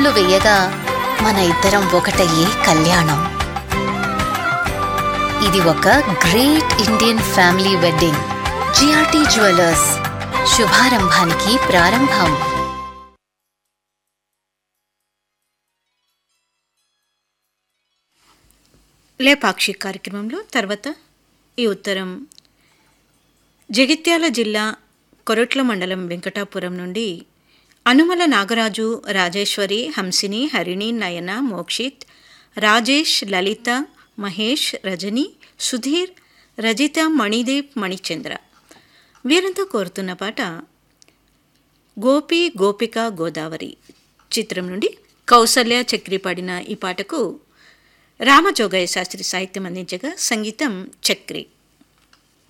ముడుపులు వేయగా మన ఇద్దరం ఒకటయ్యే కళ్యాణం ఇది ఒక great Indian family wedding GRT jewellers శుభారంభానికి ప్రారంభం లేపాక్షి కార్యక్రమంలో తర్వాత ఈ ఉత్తరం జగిత్యాల జిల్లా కొరట్ల మండలం వెంకటాపురం నుండి అనుమల నాగరాజు రాజేశ్వరి హంసిని హరిణి నయన మోక్షిత్ రాజేష్ లలిత మహేష్ రజని సుధీర్ రజిత మణిదీప్ మణిచంద్ర వీరంతా కోరుతున్న పాట గోపి గోపిక గోదావరి చిత్రం నుండి కౌసల్య చక్రి పాడిన ఈ పాటకు రామజోగయ్య శాస్త్రి సాహిత్యం అందించగా సంగీతం చక్రి